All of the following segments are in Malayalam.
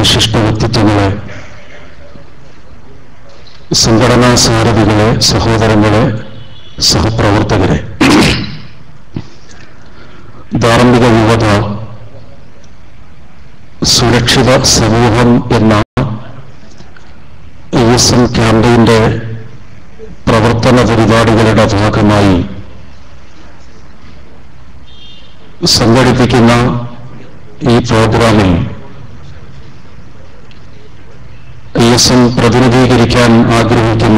വിശിഷ്ട വ്യക്തിത്വങ്ങളെ സംഘടനാ സാരഥികളെ സഹോദരങ്ങളെ സഹപ്രവർത്തകരെ ധാർമ്മിക യുവത സുരക്ഷിത സമൂഹം എന്ന ഐ എസ് എം ക്യാമ്പയിന്റെ പ്രവർത്തന പരിപാടികളുടെ ഭാഗമായി സംഘടിപ്പിക്കുന്ന ഈ പ്രോഗ്രാമിൽ ഐ എസ് എം പ്രതിനിധീകരിക്കാൻ ആഗ്രഹിക്കുന്ന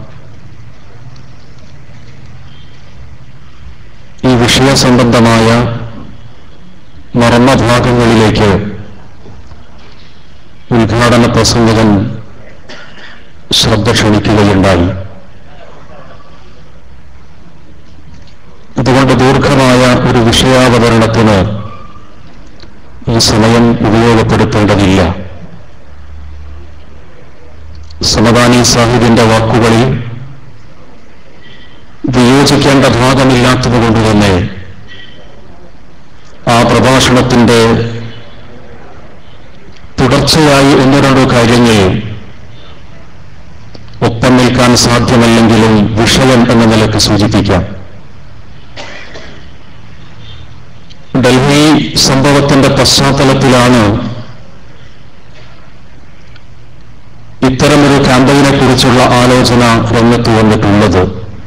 ഈ വിഷയ സംബന്ധമായ മർമ്മഭാഗങ്ങളിലേക്ക് ഉദ്ഘാടന പ്രസംഗകൻ ശ്രദ്ധ ക്ഷണിക്കുകയുണ്ടായി അതുകൊണ്ട് ദീർഘമായ ഒരു വിഷയാവതരണത്തിന് ഈ സമയം ഉപയോഗപ്പെടുത്തേണ്ടതില്ല സമദാനി സാഹിബിന്റെ വാക്കുകളിൽ വിയോജിക്കേണ്ട ഭാഗമില്ലാത്തതുകൊണ്ട് തന്നെ ആ പ്രഭാഷണത്തിന്റെ തുടർച്ചയായി ഒന്ന് രണ്ടോ കാര്യങ്ങൾ ഒപ്പം നിൽക്കാൻ സാധ്യമല്ലെങ്കിലും വിഷയം എന്ന നിലക്ക് സൂചിപ്പിക്കാം ഡൽഹി സംഭവത്തിന്റെ പശ്ചാത്തലത്തിലാണ് ഇത്തരമൊരു ക്യാമ്പയിനെ കുറിച്ചുള്ള ആലോചന രംഗത്ത് വന്നിട്ടുള്ളത്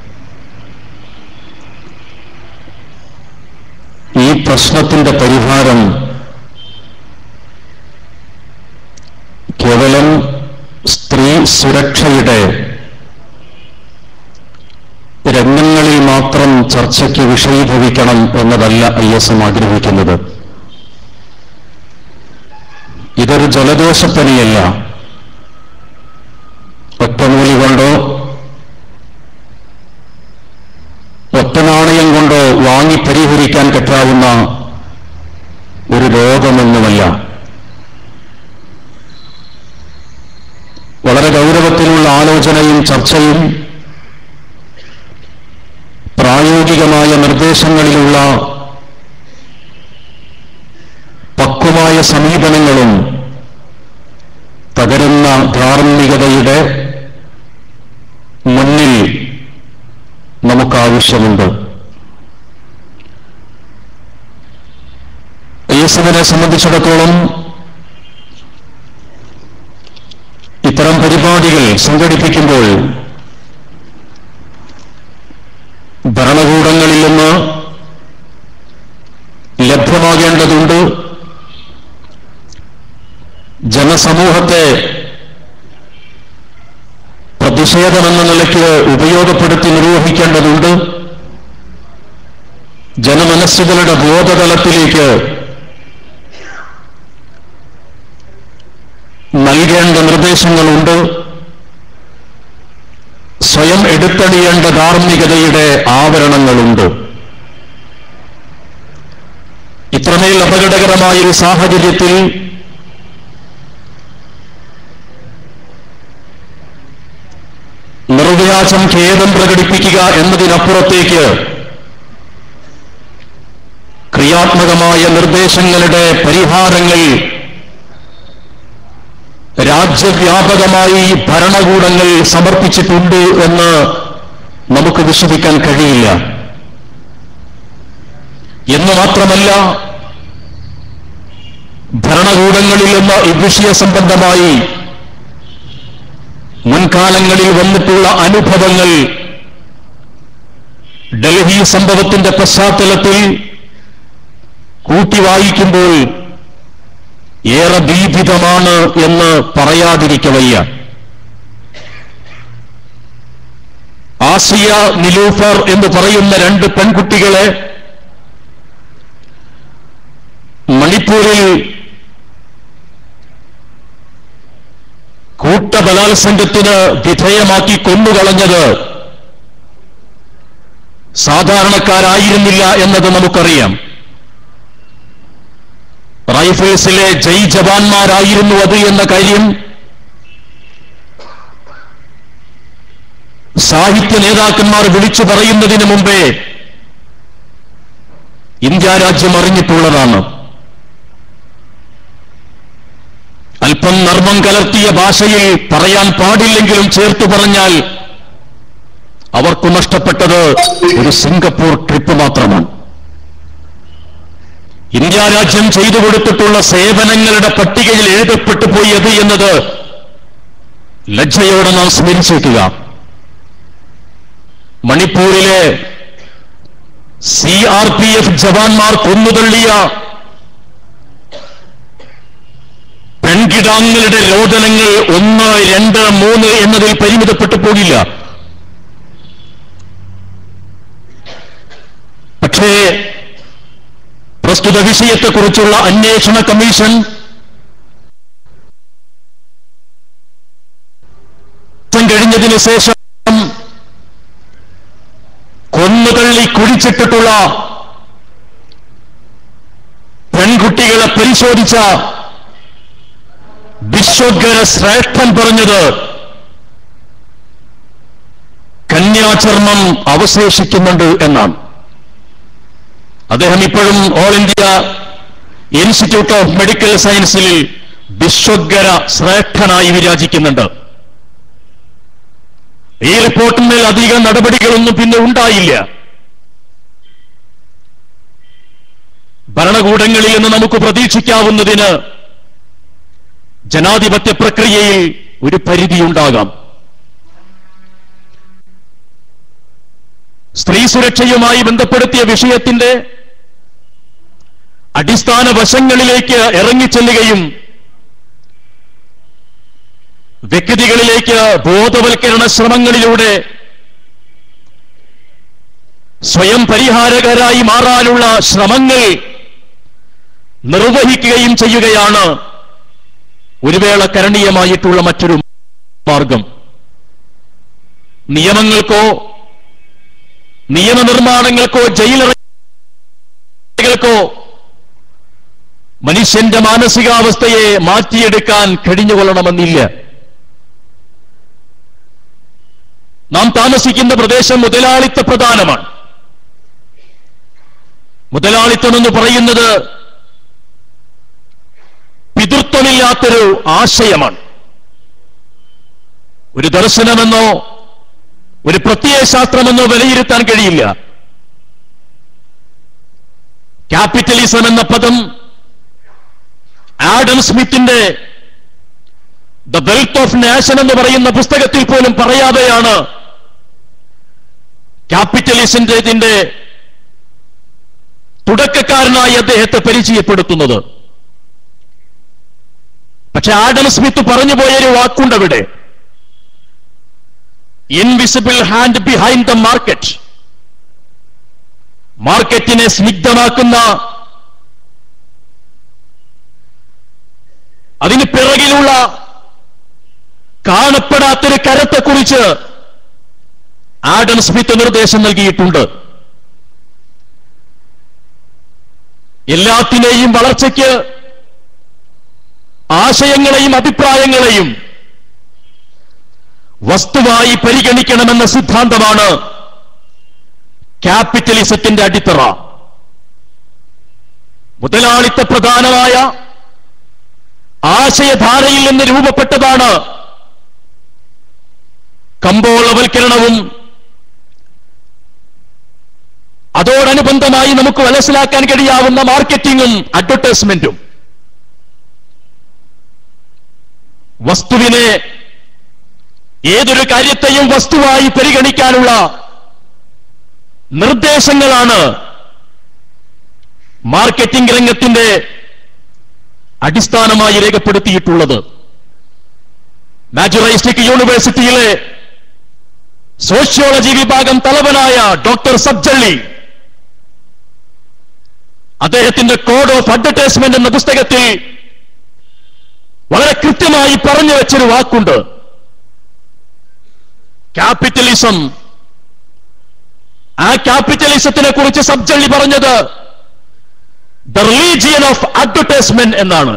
ഈ പ്രശ്നത്തിന്റെ പരിഹാരം കേവലം സ്ത്രീ സുരക്ഷയുടെ രംഗങ്ങളിൽ മാത്രം ചർച്ചയ്ക്ക് വിഷയീഭവിക്കണം എന്നതല്ല ഐ എസ് എം ആഗ്രഹിക്കുന്നത് ഇതൊരു ജലദോഷപ്പനിയല്ല ഒറ്റമൂലി കൊണ്ടോ ഒറ്റ നാണയം കൊണ്ടോ വാങ്ങി പരിഹരിക്കാൻ പറ്റാവുന്ന ഒരു രോഗമൊന്നുമല്ല വളരെ ഗൗരവത്തിലുള്ള ആലോചനയും ചർച്ചയും പ്രായോഗികമായ നിർദ്ദേശങ്ങളിലുള്ള പക്വമായ സമീപനങ്ങളും തകരുന്ന ധാർമ്മികതയുടെ മുന്നിൽ നമുക്കാവശ്യമുണ്ട് യേശുവിനെ സംബന്ധിച്ചിടത്തോളം ഇത്തരം പരിപാടികൾ സംഘടിപ്പിക്കുമ്പോൾ ഭരണകൂടങ്ങളിൽ നിന്ന് ലഭ്യമാകേണ്ടതുണ്ട് ജനസമൂഹത്തെ പ്രതിഷേധമെന്ന നിലയ്ക്ക് ഉപയോഗപ്പെടുത്തി നിർവഹിക്കേണ്ടതുണ്ട് ജനമനസ്സുകളുടെ ബോധതലത്തിലേക്ക് നൽകേണ്ട നിർദ്ദേശങ്ങളുണ്ട് സ്വയം എടുത്തണിയേണ്ട ധാർമ്മികതയുടെ ആവരണങ്ങളുണ്ട് ഇത്രമേൽ അപകടകരമായ ഒരു സാഹചര്യത്തിൽ നിർവ്യാജം ഖേദം പ്രകടിപ്പിക്കുക എന്നതിനപ്പുറത്തേക്ക് ക്രിയാത്മകമായ നിർദ്ദേശങ്ങളുടെ പരിഹാരങ്ങൾ രാജ്യവ്യാപകമായി ഭരണകൂടങ്ങൾ സമർപ്പിച്ചിട്ടുണ്ട് എന്ന് നമുക്ക് വിശ്വസിക്കാൻ കഴിയില്ല എന്ന് മാത്രമല്ല ഭരണകൂടങ്ങളിൽ നിന്ന് ഈ വിഷയ സംബന്ധമായി മുൻകാലങ്ങളിൽ വന്നിട്ടുള്ള അനുഭവങ്ങൾ ഡൽഹി സംഭവത്തിന്റെ പശ്ചാത്തലത്തിൽ കൂട്ടി വായിക്കുമ്പോൾ ഏറെ ഭീതിതമാണ് എന്ന് പറയാതിരിക്കവയ്യ ആസിയ നിലൂഫർ എന്ന് പറയുന്ന രണ്ട് പെൺകുട്ടികളെ മണിപ്പൂരിൽ കൂട്ടബലാത്സംഗത്തിന് വിധേയമാക്കി കൊന്നുകളഞ്ഞത് സാധാരണക്കാരായിരുന്നില്ല എന്നത് നമുക്കറിയാം റൈഫിൾസിലെ ജയ് ജവാന്മാരായിരുന്നു അത് എന്ന കാര്യം സാഹിത്യ നേതാക്കന്മാർ വിളിച്ചു പറയുന്നതിന് മുമ്പേ ഇന്ത്യ രാജ്യം അറിഞ്ഞിട്ടുള്ളതാണ് അല്പം നർമ്മം കലർത്തിയ ഭാഷയിൽ പറയാൻ പാടില്ലെങ്കിലും ചേർത്തു പറഞ്ഞാൽ അവർക്ക് നഷ്ടപ്പെട്ടത് ഒരു സിംഗപ്പൂർ ട്രിപ്പ് മാത്രമാണ് ഇന്ത്യ രാജ്യം ചെയ്തു കൊടുത്തിട്ടുള്ള സേവനങ്ങളുടെ പട്ടികയിൽ എഴുതപ്പെട്ടു പോയത് എന്നത് ലജ്ജയോടെ നാം സ്മരിച്ചേക്കുക മണിപ്പൂരിലെ സി ആർ പി എഫ് ജവാന്മാർ കൊന്നുതള്ളിയ പെൺകിടാങ്ങളുടെ രോദനങ്ങൾ ഒന്ന് രണ്ട് മൂന്ന് എന്നതിൽ പരിമിതപ്പെട്ടു പോകില്ല പക്ഷേ പ്രസ്തുത വിഷയത്തെക്കുറിച്ചുള്ള അന്വേഷണ കമ്മീഷൻ കഴിഞ്ഞതിന് ശേഷം കൊന്നുതള്ളി കുഴിച്ചിട്ടിട്ടുള്ള പെൺകുട്ടികളെ പരിശോധിച്ച വിശ്വഗര ശ്രേഷ്ഠൻ പറഞ്ഞത് കന്യാചർമ്മം അവശേഷിക്കുന്നുണ്ട് എന്നാണ് അദ്ദേഹം ഇപ്പോഴും all India institute of medical സയൻസിൽ വിശ്വഗര ശ്രേഷ്ഠനായി വിരാജിക്കുന്നുണ്ട് ഈ റിപ്പോർട്ടിന്മേൽ അധിക നടപടികളൊന്നും പിന്നെ ഉണ്ടായില്ല ഭരണകൂടങ്ങളിൽ നിന്ന് നമുക്ക് പ്രതീക്ഷിക്കാവുന്നതിന് ജനാധിപത്യ പ്രക്രിയയിൽ ഒരു പരിധിയുണ്ടാകാം സ്ത്രീ സുരക്ഷയുമായി ബന്ധപ്പെടുത്തിയ വിഷയത്തിന്റെ അടിസ്ഥാന വശങ്ങളിലേക്ക് ഇറങ്ങിച്ചെല്ലുകയും വ്യക്തികളിലേക്ക് ബോധവൽക്കരണ ശ്രമങ്ങളിലൂടെ സ്വയം പരിഹാരകരായി മാറാനുള്ള ശ്രമങ്ങൾ നിർവഹിക്കുകയും ചെയ്യുകയാണ് ഒരു വേള കരണീയമായിട്ടുള്ള മറ്റൊരു മാർഗം നിയമങ്ങൾക്കോ നിയമനിർമ്മാണങ്ങൾക്കോ ജയിലറകൾക്കോ മനുഷ്യന്റെ മാനസികാവസ്ഥയെ മാറ്റിയെടുക്കാൻ കഴിഞ്ഞുകൊള്ളണമെന്നില്ല നാം താമസിക്കുന്ന പ്രദേശം മുതലാളിത്ത പ്രധാനമാണ് മുതലാളിത്തം എന്ന് പറയുന്നത് പിതൃത്വമില്ലാത്തൊരു ആശയമാണ് ഒരു ദർശനമെന്നോ ഒരു പ്രത്യയ ശാസ്ത്രമെന്നോ വിലയിരുത്താൻ കഴിയില്ല ക്യാപിറ്റലിസം എന്ന പദം ആഡം സ്മിത്തിന്റെ ദ വെൽത്ത് ഓഫ് നാഷൻ എന്ന് പറയുന്ന പുസ്തകത്തിൽ പോലും പറയാതെയാണ് ക്യാപിറ്റലിസത്തിന്റെ ഇതിന്റെ തുടക്കക്കാരനായി അദ്ദേഹത്തെ പരിചയപ്പെടുത്തുന്നത് പക്ഷെ ആഡം സ്മിത്ത് പറഞ്ഞു പോയൊരു വാക്കുണ്ട് അവിടെ invisible hand behind the market മാർക്കറ്റിനെ സ്നിഗ്ധമാക്കുന്ന അതിന് പിറകിലുള്ള കാണപ്പെടാത്തൊരു കരത്തെക്കുറിച്ച് ആഡം സ്മിത്ത് നിർദ്ദേശം നൽകിയിട്ടുണ്ട് എല്ലാത്തിനെയും വളർച്ചയ്ക്ക് ആശയങ്ങളെയും അഭിപ്രായങ്ങളെയും വസ്തുവായി പരിഗണിക്കണമെന്ന സിദ്ധാന്തമാണ് ക്യാപിറ്റലിസത്തിന്റെ അടിത്തറ മുതലാളിത്ത പ്രധാനമായ ആശയധാരയിൽ നിന്ന് രൂപപ്പെട്ടതാണ് കമ്പോളവൽക്കരണവും അതോടനുബന്ധമായി നമുക്ക് മനസ്സിലാക്കാൻ കഴിയാവുന്ന മാർക്കറ്റിംഗും അഡ്വർടൈസ്മെന്റും വസ്തുവിനെ ഏതൊരു കാര്യത്തെയും വസ്തുവായി പരിഗണിക്കാനുള്ള നിർദ്ദേശങ്ങളാണ് മാർക്കറ്റിംഗ് രംഗത്തിന്റെ അടിസ്ഥാനമായി രേഖപ്പെടുത്തിയിട്ടുള്ളത് നാച്ചുറലിസ്റ്റിക് യൂണിവേഴ്സിറ്റിയിലെ സോഷ്യോളജി വിഭാഗം തലവനായ ഡോക്ടർ സബ്ജള്ളി അദ്ദേഹത്തിന്റെ കോഡ് ഓഫ് അഡ്വർടൈസ്മെന്റ് എന്ന പുസ്തകത്തിൽ വളരെ കൃത്യമായി പറഞ്ഞു വെച്ചൊരു വാക്കുണ്ട് ക്യാപിറ്റലിസം ആ ക്യാപിറ്റലിസത്തിനെ കുറിച്ച് സബ്ജള്ളി പറഞ്ഞത് ദ റിലീജിയൻ ഓഫ് അഡ്വർടൈസ്മെന്റ് എന്നാണ്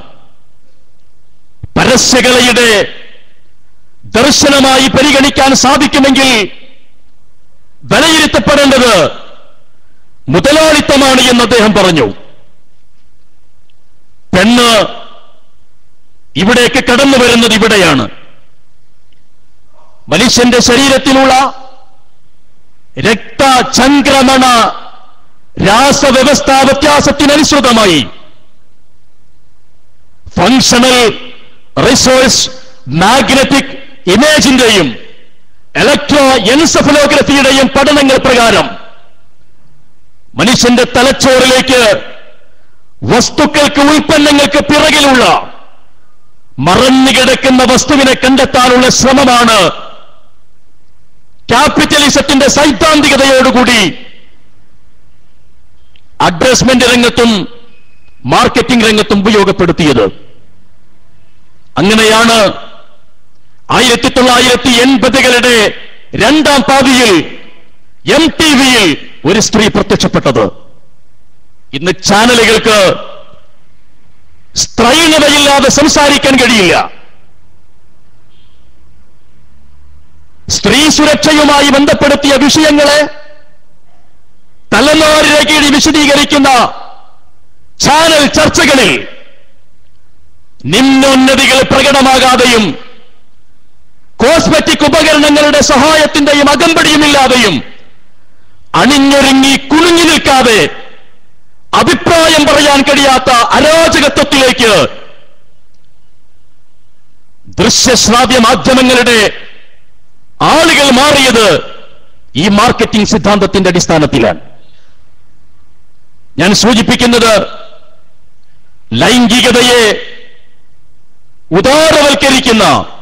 പരസ്യകലയുടെ ദർശനമായി പരിഗണിക്കാൻ സാധിക്കുമെങ്കിൽ വിലയിരുത്തപ്പെടേണ്ടത് മുതലാളിത്തമാണ് എന്ന് അദ്ദേഹം പറഞ്ഞു പെണ്ണ് ഇവിടേക്ക് കടന്നു വരുന്നത് ഇവിടെയാണ് മനുഷ്യന്റെ ശരീരത്തിലുള്ള രക്തചംക്രമണ രാസവ്യവസ്ഥാ വ്യത്യാസത്തിനനുസൃതമായി ഫങ്ഷണൽ റിസോഴ്സ് മാഗ്നറ്റിക് ഇമേജിന്റെയും ഇലക്ട്രോ എൻസഫലോഗ്രഫിയുടെയും പഠനങ്ങൾ പ്രകാരം മനുഷ്യന്റെ തലച്ചോറിലേക്ക് വസ്തുക്കൾക്ക് ഉൽപ്പന്നങ്ങൾക്ക് പിറകിലുള്ള മറഞ്ഞു കിടക്കുന്ന വസ്തുവിനെ കണ്ടെത്താനുള്ള ശ്രമമാണ് ക്യാപിറ്റലിസത്തിന്റെ സൈദ്ധാന്തികതയോടുകൂടി അഡ്രസ്മെന്റ് രംഗത്തും മാർക്കറ്റിംഗ് രംഗത്തും ഉപയോഗപ്പെടുത്തിയത് അങ്ങനെയാണ് ആയിരത്തി തൊള്ളായിരത്തി എൺപതുകളുടെ രണ്ടാം പാതിയിൽ എം ടി വിയിൽ ഒരു സ്ത്രീ പ്രത്യക്ഷപ്പെട്ടത് ഇന്ന് ചാനലുകൾക്ക് സ്ത്രൈണതയില്ലാതെ സംസാരിക്കാൻ കഴിയില്ല സ്ത്രീ സുരക്ഷയുമായി ബന്ധപ്പെടുത്തിയ വിഷയങ്ങളെ തലനാരിഴ കീഴി വിശദീകരിക്കുന്ന ചാനൽ ചർച്ചകളിൽ നിമ്നോന്നതികൾ പ്രകടമാകാതെയും കോസ്മെറ്റിക് ഉപകരണങ്ങളുടെ സഹായത്തിന്റെയും അകമ്പടിയുമില്ലാതെയും അണിഞ്ഞൊരുങ്ങി കുണുങ്ങി നിൽക്കാതെ അഭിപ്രായം പറയാൻ കഴിയാത്ത അരാജകത്വത്തിലേക്ക് ദൃശ്യശ്രാവ്യ മാധ്യമങ്ങളുടെ ആളുകൾ മാറിയത് ഈ മാർക്കറ്റിംഗ് സിദ്ധാന്തത്തിന്റെ അടിസ്ഥാനത്തിലാണ് ഞാൻ സൂചിപ്പിക്കുന്നത് ലൈംഗികതയെ ഉദാരവൽക്കരിക്കുന്ന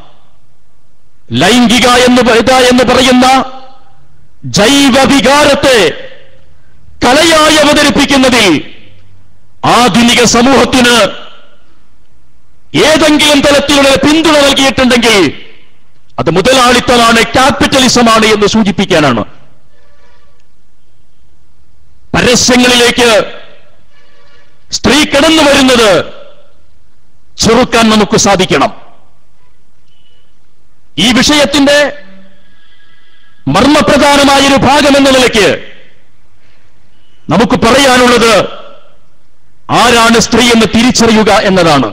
ലൈംഗിക എന്ന് പ- ഇത എന്ന് പറയുന്ന ജൈവ വികാരത്തെ കലയായി അവതരിപ്പിക്കുന്നതിൽ ആധുനിക സമൂഹത്തിന് ഏതെങ്കിലും തരത്തിലുള്ള പിന്തുണ നൽകിയിട്ടുണ്ടെങ്കിൽ അത് മുതലാളിത്തമാണ് ക്യാപിറ്റലിസമാണ് എന്ന് സൂചിപ്പിക്കാനാണ് പരസ്യങ്ങളിലേക്ക് സ്ത്രീ കടന്നു വരുന്നത് ചെറുക്കാൻ നമുക്ക് സാധിക്കണം ഈ വിഷയത്തിന്റെ മർമ്മപ്രധാനമായൊരു ഭാഗം എന്ന നിലയ്ക്ക് നമുക്ക് പറയാനുള്ളത് ആരാണ് സ്ത്രീ എന്ന് തിരിച്ചറിയുക എന്നതാണ്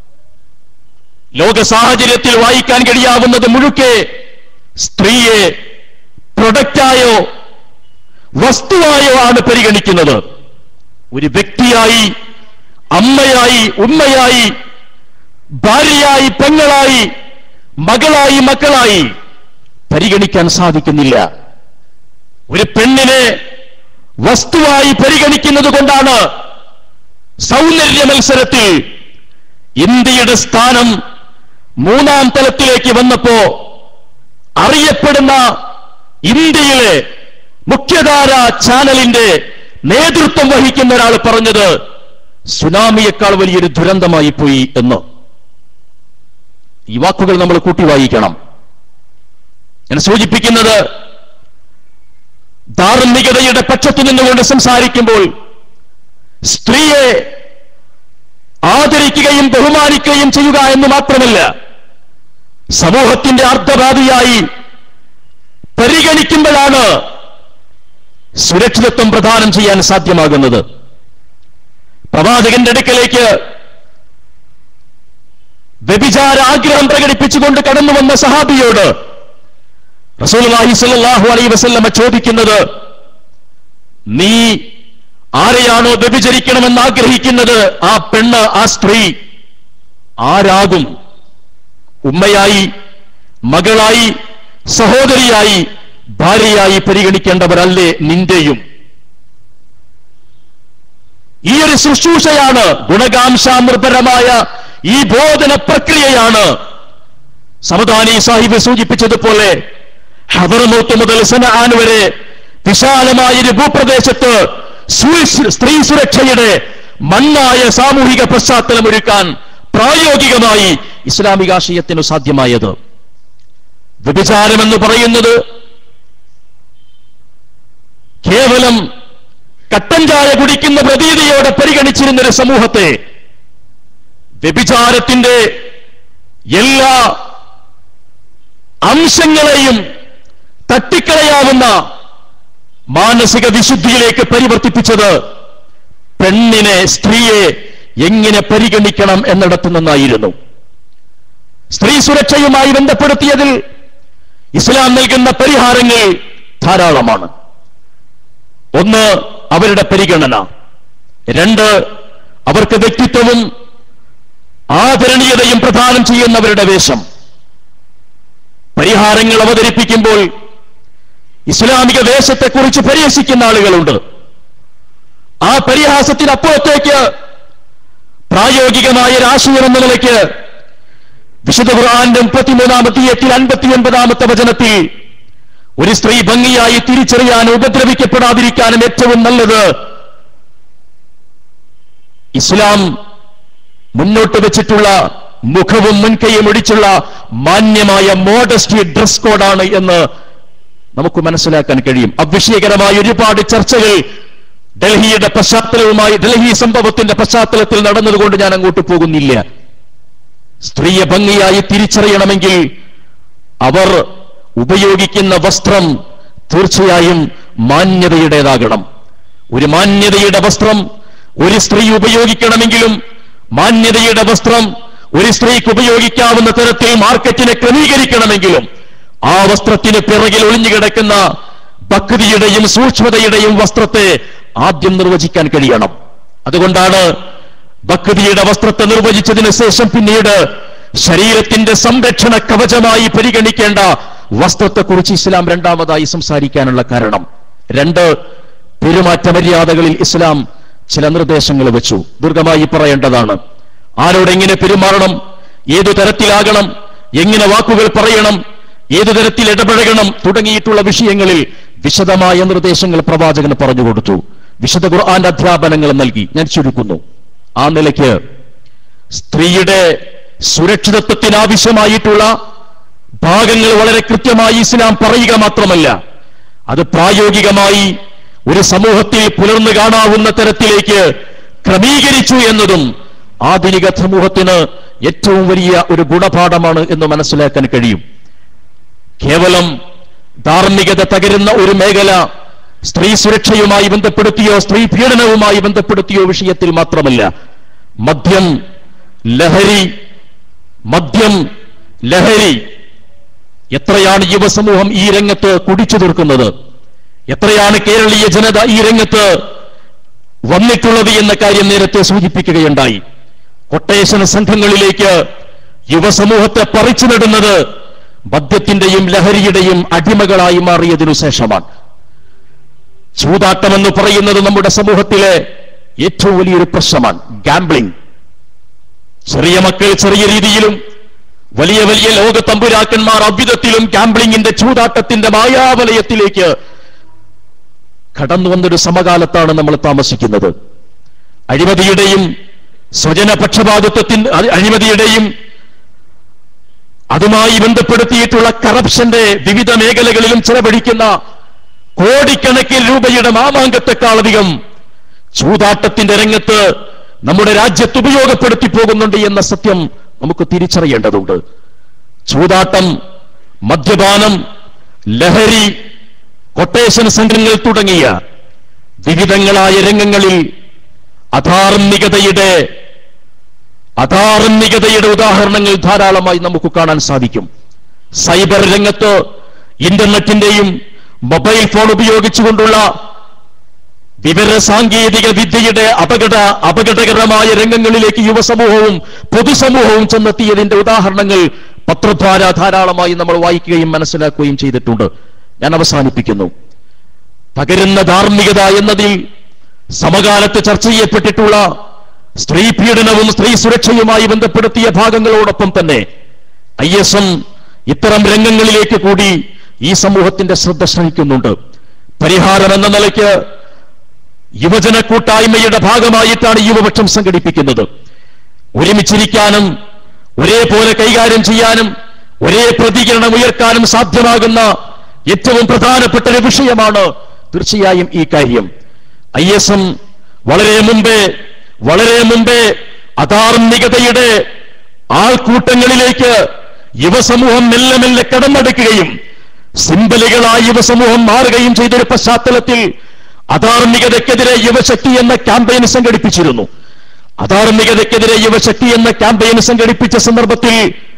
ലോക സാഹചര്യത്തിൽ വായിക്കാൻ കഴിയാവുന്നത് മുഴുക്കെ സ്ത്രീയെ പ്രൊഡക്റ്റായോ വസ്തുവായോ ആണ് പരിഗണിക്കുന്നത് ഒരു വ്യക്തിയായി അമ്മയായി ഉമ്മയായി ഭാര്യയായി പെങ്ങളായി മകളായി മക്കളായി പരിഗണിക്കാൻ സാധിക്കുന്നില്ല ഒരു പെണ്ണിനെ വസ്തുവായി പരിഗണിക്കുന്നത് കൊണ്ടാണ് സൗന്ദര്യ മത്സരത്തിൽ ഇന്ത്യയുടെ സ്ഥാനം മൂന്നാം തലത്തിലേക്ക് വന്നപ്പോ അറിയപ്പെടുന്ന ഇന്ത്യയിലെ മുഖ്യധാര ചാനലിന്റെ നേതൃത്വം വഹിക്കുന്ന ഒരാൾ പറഞ്ഞത് സുനാമിയേക്കാൾ വലിയൊരു ദുരന്തമായി പോയി എന്ന് ഈ വാക്കുകൾ നമ്മൾ കൂട്ടി വായിക്കണം ഞാൻ സൂചിപ്പിക്കുന്നത് ധാർമ്മികതയുടെ പക്ഷത്തു നിന്നുകൊണ്ട് സംസാരിക്കുമ്പോൾ സ്ത്രീയെ ആദരിക്കുകയും ബഹുമാനിക്കുകയും ചെയ്യുക എന്ന് മാത്രമല്ല സമൂഹത്തിന്റെ അർദ്ധവാദിയായി പരിഗണിക്കുമ്പോഴാണ് സുരക്ഷിതത്വം പ്രദാനം ചെയ്യാൻ സാധ്യമാകുന്നത് പ്രവാചകന്റെ അടുക്കലേക്ക് വ്യഭിചാര ആഗ്രഹം പ്രകടിപ്പിച്ചുകൊണ്ട് കടന്നു വന്ന സഹാബിയോട് റസൂലുള്ളാഹി സ്വല്ലല്ലാഹു അലൈഹി വസല്ലമ ചോദിക്കുന്നത് നീ ആരെയാണോ വ്യഭിചരിക്കണമെന്ന് ആഗ്രഹിക്കുന്നത് ആ പെണ്ണ് ആ സ്ത്രീ ആരാകും ഉമ്മയായി മകളായി സഹോദരിയായി ഭാര്യയായി പരിഗണിക്കേണ്ടവരല്ലേ നിന്റെയും ഈ ഒരു ശുശ്രൂഷയാണ് ഗുണകാംശാമൃതരമായ ഈ ബോധന പ്രക്രിയയാണ് സമദാനി സാഹിബ് സൂചിപ്പിച്ചതുപോലെ ഹദർമൂത്ത് മുതൽ സനആൻ വരെ വിശാലമായ ഒരു ഭൂപ്രദേശത്ത് സു- സ്ത്രീ സുരക്ഷയുടെ മണ്ണായ സാമൂഹിക പശ്ചാത്തലമൊരുക്കാൻ പ്രായോഗികമായി ഇസ്ലാമികാശയത്തിനു സാധ്യമായത് വ്യഭിചാരമെന്ന് പറയുന്നത് കേവലം കട്ടൻ ചായ കുടിക്കുന്ന പ്രതീതിയോടെ പരിഗണിച്ചിരുന്ന ഒരു സമൂഹത്തെ വ്യഭിചാരത്തിന്റെ എല്ലാ അംശങ്ങളെയും തട്ടിക്കളയാവുന്ന മാനസിക വിശുദ്ധിയിലേക്ക് പരിവർത്തിപ്പിച്ചത് പെണ്ണിനെ സ്ത്രീയെ എങ്ങനെ പരിഗണിക്കണം എന്നിടത്തു നിന്നായിരുന്നു സ്ത്രീ സുരക്ഷയുമായി ബന്ധപ്പെടുത്തിയതിൽ ഇസ്ലാം നൽകുന്ന പരിഹാരങ്ങൾ ധാരാളമാണ് ഒന്ന് അവരുടെ പരിഗണന രണ്ട് അവർക്ക് വ്യക്തിത്വവും ആദരണീയതയും പ്രദാനം ചെയ്യുന്നവരുടെ വേഷം പരിഹാരങ്ങൾ അവതരിപ്പിക്കുമ്പോൾ ഇസ്ലാമിക വേഷത്തെക്കുറിച്ച് പരിഹസിക്കുന്ന ആളുകളുണ്ട് ആ പരിഹാസത്തിനപ്പുറത്തേക്ക് പ്രായോഗികമായ രാശിയം എന്ന നിലയ്ക്ക് വിശുദ്ധ ഖുർആന്റെ മുപ്പത്തിമൂന്നാമത്തെ എത്തിൽ അൻപത്തി ഒൻപതാമത്തെ വചനത്തിൽ ഒരു സ്ത്രീ ഭംഗിയായി തിരിച്ചറിയാനും ഉപദ്രവിക്കപ്പെടാതിരിക്കാനും ഏറ്റവും നല്ലത് ഇസ്ലാം മുന്നോട്ട് വെച്ചിട്ടുള്ള മുഖവും മുൻകൈയും ഒടിച്ചുള്ള മാന്യമായ മോഡസ്റ്റി ഡ്രസ് കോഡാണ് എന്ന് നമുക്ക് മനസ്സിലാക്കാൻ കഴിയും അവിഷയകരമായ ഒരുപാട് ചർച്ചകൾ ഡൽഹിയുടെ പശ്ചാത്തലവുമായി ഡൽഹി സംഭവത്തിന്റെ പശ്ചാത്തലത്തിൽ നടന്നതുകൊണ്ട് ഞാൻ അങ്ങോട്ട് പോകുന്നില്ല സ്ത്രീയെ ഭംഗിയായി തിരിച്ചറിയണമെങ്കിൽ അവർ ഉപയോഗിക്കുന്ന വസ്ത്രം തീർച്ചയായും മാന്യതയുടേതാകണം ഒരു മാന്യതയുടെ വസ്ത്രം ഒരു സ്ത്രീ ഉപയോഗിക്കണമെങ്കിലും മാന്യതയുടെ വസ്ത്രം ഒരു സ്ത്രീക്ക് ഉപയോഗിക്കാവുന്ന തരത്തിൽ മാർക്കറ്റിനെ ക്രമീകരിക്കണമെങ്കിലും ആ വസ്ത്രത്തിന് പിറകിൽ ഒളിഞ്ഞുകിടക്കുന്ന ഭക്തിയുടെയും സൂക്ഷ്മതയുടെയും വസ്ത്രത്തെ ആദ്യം നിർവചിക്കാൻ കഴിയണം അതുകൊണ്ടാണ് ഭക്തിയുടെ വസ്ത്രത്തെ നിർവചിച്ചതിന് ശേഷം പിന്നീട് ശരീരത്തിന്റെ സംരക്ഷണ കവചമായി പരിഗണിക്കേണ്ട വസ്ത്രത്തെക്കുറിച്ച് ഇസ്ലാം രണ്ടാമതായി സംസാരിക്കാനുള്ള കാരണം രണ്ട് പെരുമാറ്റ മര്യാദകളിൽ ഇസ്ലാം ചില നിർദ്ദേശങ്ങൾ വെച്ചു ദീർഘമായി പറയേണ്ടതാണ് ആരോട് എങ്ങനെ പെരുമാറണം ഏതു തരത്തിലാകണം എങ്ങനെ വാക്കുകൾ പറയണം ഏതു തരത്തിൽ ഇടപഴകണം തുടങ്ങിയിട്ടുള്ള വിഷയങ്ങളിൽ വിശദമായ നിർദ്ദേശങ്ങൾ പ്രവാചകന് പറഞ്ഞു കൊടുത്തു വിശുദ്ധ ഖുർആന്റെ അധ്യാപനങ്ങൾ നൽകി ഞാൻ ചുരുക്കുന്നു ആ നിലയ്ക്ക് സ്ത്രീയുടെ സുരക്ഷിതത്വത്തിനാവശ്യമായിട്ടുള്ള ഭാഗങ്ങൾ വളരെ കൃത്യമായി ഇസ്ലാം പറയുക മാത്രമല്ല അത് പ്രായോഗികമായി ഒരു സമൂഹത്തിൽ പുലർന്നു കാണാവുന്ന തരത്തിലേക്ക് ക്രമീകരിച്ചു എന്നതും ആധുനിക സമൂഹത്തിന് ഏറ്റവും വലിയ ഒരു ഗുണപാഠമാണ് എന്ന് മനസ്സിലാക്കാൻ കഴിയും കേവലം ധാർമ്മികത തകരുന്ന ഒരു മേഖല സ്ത്രീ സുരക്ഷയുമായി ബന്ധപ്പെടുത്തിയോ സ്ത്രീ പീഡനവുമായി ബന്ധപ്പെടുത്തിയോ വിഷയത്തിൽ മാത്രമല്ല മദ്യം ലഹരി മദ്യം ലഹരി എത്രയാണ് യുവസമൂഹം ഈ രംഗത്ത് കുടിച്ചു തീർക്കുന്നത് എത്രയാണ് കേരളീയ ജനത ഈ രംഗത്ത് വന്നിട്ടുള്ളത് എന്ന കാര്യം നേരത്തെ സൂചിപ്പിക്കുകയുണ്ടായി കൊട്ടേഷൻ സംഘങ്ങളിലേക്ക് യുവസമൂഹത്തെ പറിച്ചു നടുന്നത് മദ്യത്തിന്റെയും ലഹരിയുടെയും അടിമകളായി മാറിയതിനു ശേഷമാണ് ചൂതാട്ടമെന്ന് പറയുന്നത് നമ്മുടെ സമൂഹത്തിലെ ഏറ്റവും വലിയൊരു പ്രശ്നമാണ് ഗാംബ്ലിംഗ് ചെറിയ മക്കൾ ചെറിയ രീതിയിലും വലിയ വലിയ ലോക തമ്പുരാക്കന്മാർ അവിധത്തിലും ഗാംബ്ലിംഗിന്റെ ചൂതാട്ടത്തിന്റെ മായാവലയത്തിലേക്ക് കടന്നു വന്നൊരു സമകാലത്താണ് നമ്മൾ താമസിക്കുന്നത് അഴിമതിയുടെയും സ്വജന പക്ഷപാതിത്വത്തിന്റെ അ- അഴിമതിയുടെയും അതുമായി ബന്ധപ്പെടുത്തിയിട്ടുള്ള കറപ്ഷന്റെ വിവിധ മേഖലകളിലും ചെലവഴിക്കുന്ന കോടിക്കണക്കിന് രൂപയുടെ മാമാങ്കത്തെക്കാളധികം ചൂതാട്ടത്തിന്റെ രംഗത്ത് നമ്മുടെ രാജ്യത്ത് ഉപയോഗപ്പെടുത്തി പോകുന്നുണ്ട് എന്ന സത്യം നമുക്ക് തിരിച്ചറിയേണ്ടതുണ്ട് ചൂതാട്ടം മദ്യപാനം ലഹരി കൊട്ടേഷൻ സംഘങ്ങൾ തുടങ്ങിയ വിവിധങ്ങളായ രംഗങ്ങളിൽ അധാർമികതയുടെ അധാർമികതയുടെ ഉദാഹരണങ്ങൾ ധാരാളമായി നമുക്ക് കാണാൻ സാധിക്കും സൈബർ രംഗത്ത് ഇന്റർനെറ്റിന്റെയും മൊബൈൽ ഫോൺ ഉപയോഗിച്ചുകൊണ്ടുള്ള വിവര സാങ്കേതിക വിദ്യയുടെ അപകട അപകടകരമായ രംഗങ്ങളിലേക്ക് യുവസമൂഹവും പൊതുസമൂഹവും ചെന്നെത്തിയതിന്റെ ഉദാഹരണങ്ങൾ പത്രദ്വാര ധാരാളമായി നമ്മൾ വായിക്കുകയും മനസ്സിലാക്കുകയും ചെയ്തിട്ടുണ്ട് ഞാൻ അവസാനിപ്പിക്കുന്നു തകരുന്ന ധാർമ്മികത എന്നതിൽ സമകാലത്ത് ചർച്ച ചെയ്യപ്പെട്ടിട്ടുള്ള സ്ത്രീ പീഡനവും സ്ത്രീ സുരക്ഷയുമായി ബന്ധപ്പെടുത്തിയ ഭാഗങ്ങളോടൊപ്പം തന്നെ ഐ എസ് എം ഇത്തരം രംഗങ്ങളിലേക്ക് കൂടി ഈ സമൂഹത്തിന്റെ ശ്രദ്ധ ക്ഷണിക്കുന്നുണ്ട് പരിഹാരം എന്ന നിലയ്ക്ക് യുവജന കൂട്ടായ്മയുടെ ഭാഗമായിട്ടാണ് യുവപക്ഷം സംഘടിപ്പിക്കുന്നത് ഒരുമിച്ചിരിക്കാനും ഒരേപോലെ കൈകാര്യം ചെയ്യാനും ഒരേ പ്രതികരണം ഉയർത്താനും സാധ്യമാകുന്ന ഏറ്റവും പ്രധാനപ്പെട്ട ഒരു വിഷയമാണ് തീർച്ചയായും ഈ കാര്യം ഐ എസ് എം വളരെ മുമ്പേ വളരെ മുമ്പേ അധാർമികതയുടെ ആൾക്കൂട്ടങ്ങളിലേക്ക് യുവസമൂഹം മെല്ലെ മെല്ലെ കടന്നെടുക്കുകയും സിംബലുകളായി യുവസമൂഹം മാറുകയും ചെയ്തൊരു പശ്ചാത്തലത്തിൽ അധാർമികതയ്ക്കെതിരെ യുവശക്തി എന്ന ക്യാമ്പയിൻ സംഘടിപ്പിച്ചിരുന്നു അധാർമികതയ്ക്കെതിരെ യുവശക്തി എന്ന ക്യാമ്പയിൻ സംഘടിപ്പിച്ച സന്ദർഭത്തിൽ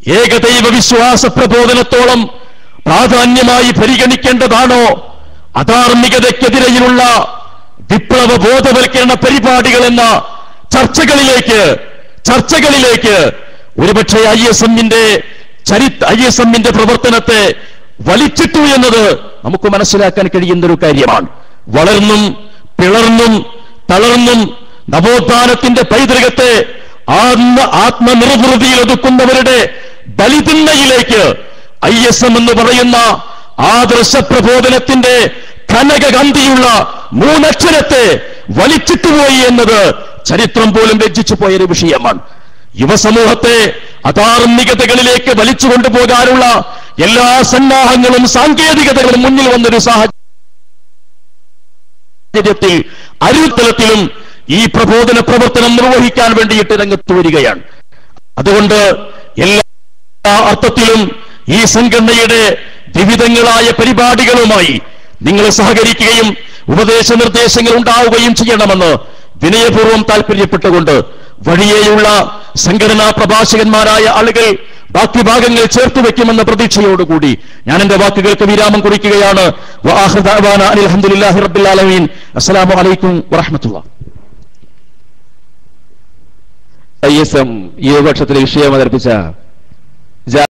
ഏകദൈവ വിശ്വാസ പ്രബോധനത്തോളം പ്രാധാന്യമായി പരിഗണിക്കേണ്ടതാണോ അധാർമികതയ്ക്കെതിരെയുള്ള വിപ്ലവ ബോധവൽക്കരണ പരിപാടികൾ എന്ന ചർച്ചകളിലേക്ക് ചർച്ചകളിലേക്ക് ഒരുപക്ഷെ ഐ എസ് എമ്മിന്റെ ചരിത്ര ഐ എസ് എമ്മിന്റെ പ്രവർത്തനത്തെ വലിച്ചിട്ടു എന്നത് നമുക്ക് മനസ്സിലാക്കാൻ കഴിയുന്ന ഒരു കാര്യമാണ് വളർന്നും പിളർന്നും തളർന്നും നവോത്ഥാനത്തിന്റെ പൈതൃകത്തെ ആത്മ ആത്മനിർവൃതിയിൽ ഒതുക്കുന്നവരുടെ ബലിതിന്മയിലേക്ക് ഐ എസ് എം എന്ന് പറയുന്ന ആദർശ പ്രബോധനത്തിന്റെ കനകഗന്ധിയുള്ള മൂന്നക്ഷരത്തെ വലിച്ചിട്ടുപോയി എന്നത് ചരിത്രം പോലും രചിച്ചു പോയൊരു വിഷയമാണ് യുവസമൂഹത്തെ അധാർമികതകളിലേക്ക് വലിച്ചു കൊണ്ടുപോകാനുള്ള എല്ലാ സന്നാഹങ്ങളും സാങ്കേതികതകളും മുന്നിൽ വന്നൊരു സാഹചര്യത്തിൽ അരുത്തലത്തിലും ഈ പ്രബോധന പ്രവർത്തനം നിർവഹിക്കാൻ വേണ്ടിയിട്ട് രംഗത്ത് വരികയാണ് അതുകൊണ്ട് എല്ലാ അർത്ഥത്തിലും ഈ സംഘടനയുടെ വിവിധങ്ങളായ പരിപാടികളുമായി നിങ്ങൾ സഹകരിക്കുകയും ഉപദേശ നിർദ്ദേശങ്ങൾ ഉണ്ടാവുകയും ചെയ്യണമെന്ന് വിനയപൂർവ്വം താല്പര്യപ്പെട്ടുകൊണ്ട് വഴിയെയുള്ള സംഘടനാ പ്രഭാഷകന്മാരായ ആളുകൾ ബാക്കി ഭാഗങ്ങൾ ചേർത്ത് വെക്കുമെന്ന പ്രതീക്ഷയോടുകൂടി ഞാൻ എന്റെ വാക്കുകൾക്ക് വിരാമം കുറിക്കുകയാണ് വആഖിറു ദഅ്വാന അനിൽ ഹംദുലില്ലാഹി റബ്ബിൽ ആലമീൻ അസ്സലാമു അലൈക്കും വറഹ്മത്തുള്ളാഹി ഐ എസ് എം യുവപക്ഷത്തിലെ വിഷയം അവതരിപ്പിച്ച